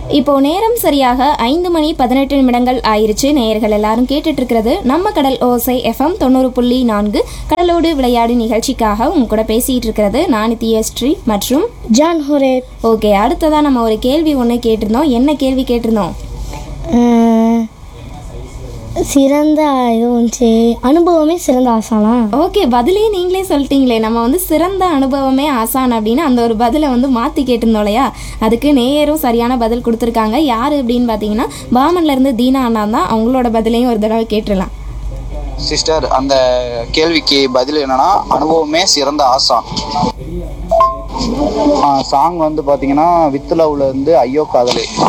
இப்போ நேரம் சரியாக ஐந்து மணி பதினெட்டு நிமிடங்கள் ஆயிருச்சு நேயர்கள் எல்லாரும் கேட்டுட்டு இருக்கிறது நம்ம கடல் ஓசை எஃப்எம் தொண்ணூறு புள்ளி நான்கு கடலோடு விளையாடு நிகழ்ச்சிக்காக உங்க கூட பேசிட்டு இருக்கிறது நான் நித்யஸ்ரீ மற்றும் ஜான் ஹொரே ஓகே அடுத்ததா நம்ம ஒரு கேள்வி ஒன்று கேட்டிருந்தோம் என்ன கேள்வி கேட்டிருந்தோம் அஹ், சிறந்த இது வந்துச்சு அனுபவமே சிறந்த ஆசானா ஓகே பதிலே நீங்களே சொல்லிட்டீங்களே நம்ம வந்து சிறந்த அனுபவமே ஆசான் அப்படின்னு அந்த ஒரு பதிலை வந்து மாற்றி கேட்டிருந்தோம் இல்லையா அதுக்கு நேயரும் சரியான பதில் கொடுத்துருக்காங்க யார் அப்படின்னு பார்த்தீங்கன்னா பாமன்ல இருந்து தீனா அண்ணா தான் அவங்களோட பதிலையும் ஒரு தடவை கேட்டுடலாம் சிஸ்டர் அந்த கேள்விக்கு பதில் என்னன்னா அனுபவமே சிறந்த ஆசான் சாங் வந்து பாத்தீங்கன்னா வித் லவ்ல இருந்து ஐயோ காதலே